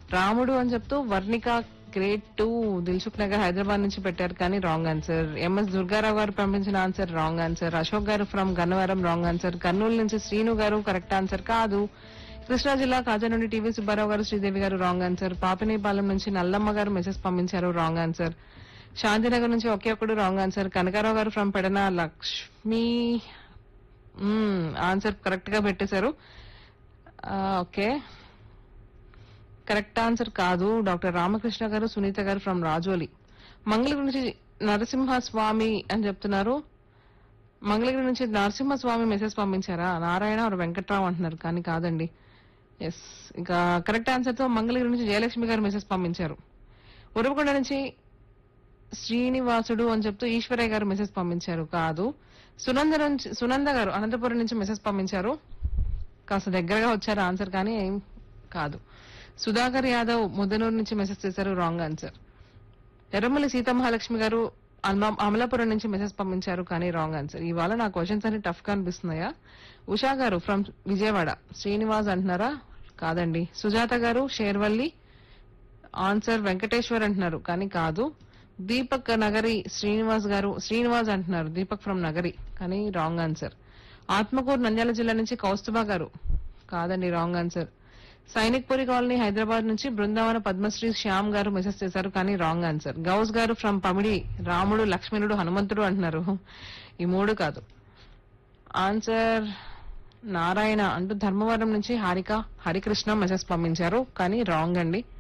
రాముడు అని చెప్తూ వర్ణిక గ్రేట్ టూ దిల్సుఖ్ నగర్ హైదరాబాద్ నుంచి పెట్టారు కానీ రాంగ్ ఆన్సర్ ఎంఎస్ దుర్గారావు గారు పంపించిన answer wrong answer Ashok garu from Gannavaram wrong answer Kurnool నుంచి శ్రీను గారు కరెక్ట్ ఆన్సర్ కాదు కృష్ణా జిల్లా కాజా నుండి టీవీ సుబ్బారావు గారు శ్రీదేవి గారు రాంగ్ ఆన్సర్ పాపినేపాలెం నుంచి నల్లమ్మ గారు మెసేజ్ పంపించారు రాంగ్ ఆన్సర్ శాంతినగర్ నుంచి ఒకే ఒక్కడు wrong answer Kanakarao garu from Pedana Lakshmi answer correct గా పెట్టేశారు ఆ, ఓకే కరెక్ట్ ఆన్సర్ కాదు డాక్టర్ రామకృష్ణ గారు సునీత గారు ఫ్రమ్ రాజోలి మంగళగిరి నుంచి నరసింహస్వామి అని చెప్తున్నారు మంగళగిరి నుంచి నరసింహస్వామి మెసేజ్ పంపించారా నారాయణ ఆర్ వెంకట్రావు అంటున్నారు కానీ కాదండి ఎస్ ఇంకా కరెక్ట్ ఆన్సర్ తో మంగళగిరి నుంచి జయలక్ష్మి గారు మెసేజ్ పంపించారు ఉరవకొండ నుంచి శ్రీనివాసుడు అని చెప్తూ ఈశ్వరయ్య గారు మెసేజ్ పంపించారు కాదు సునంద నుంచి సునంద గారు అనంతపురం నుంచి మెసేజ్ పంపించారు కాస్త దగ్గరగా వచ్చారు ఆన్సర్ కానీ ఏం కాదు సుధాకర్ యాదవ్ ముద్దనూరు నుంచి మెసేజ్ చేశారు రాంగ్ ఆన్సర్ ఎర్రమల్లి సీతమహాలక్ష్మి గారు అల్మ- అమలాపురం నుంచి మెసేజ్ పంపించారు కానీ రాంగ్ ఆన్సర్ ఇవాళ నా క్వశ్చన్స్ అన్ని టఫ్ గా అనిపిస్తున్నాయా ఉషా గారు ఫ్రమ్ విజయవాడ శ్రీనివాస్ అంటున్నారా కాదండి సుజాత గారు షేర్వల్లి ఆన్సర్ వెంకటేశ్వర్ అంటున్నారు కానీ కాదు దీపక్ నగరి శ్రీనివాస్ గారు శ్రీనివాస్ అంటున్నారు దీపక్ ఫ్రమ్ నగరి కానీ రాంగ్ ఆన్సర్ ఆత్మకూరు నంద్యాల జిల్లా నుంచి కౌస్తుభా గారు కాదండి wrong answer Sainikpuri colony Hyderabad నుంచి బృందావన పద్మశ్రీ శ్యామ్ గారు మెసేజ్ చేశారు కానీ రాంగ్ ఆన్సర్ గౌస్ గారు ఫ్రమ్ పమిడి రాముడు లక్ష్మణుడు హనుమంతుడు అంటున్నారు ఈ మూడు కాదు ఆన్సర్ నారాయణ అంటూ ధర్మవరం నుంచి హారిక హరికృష్ణ మెసేజ్ పంపించారు కానీ రాంగ్ అండి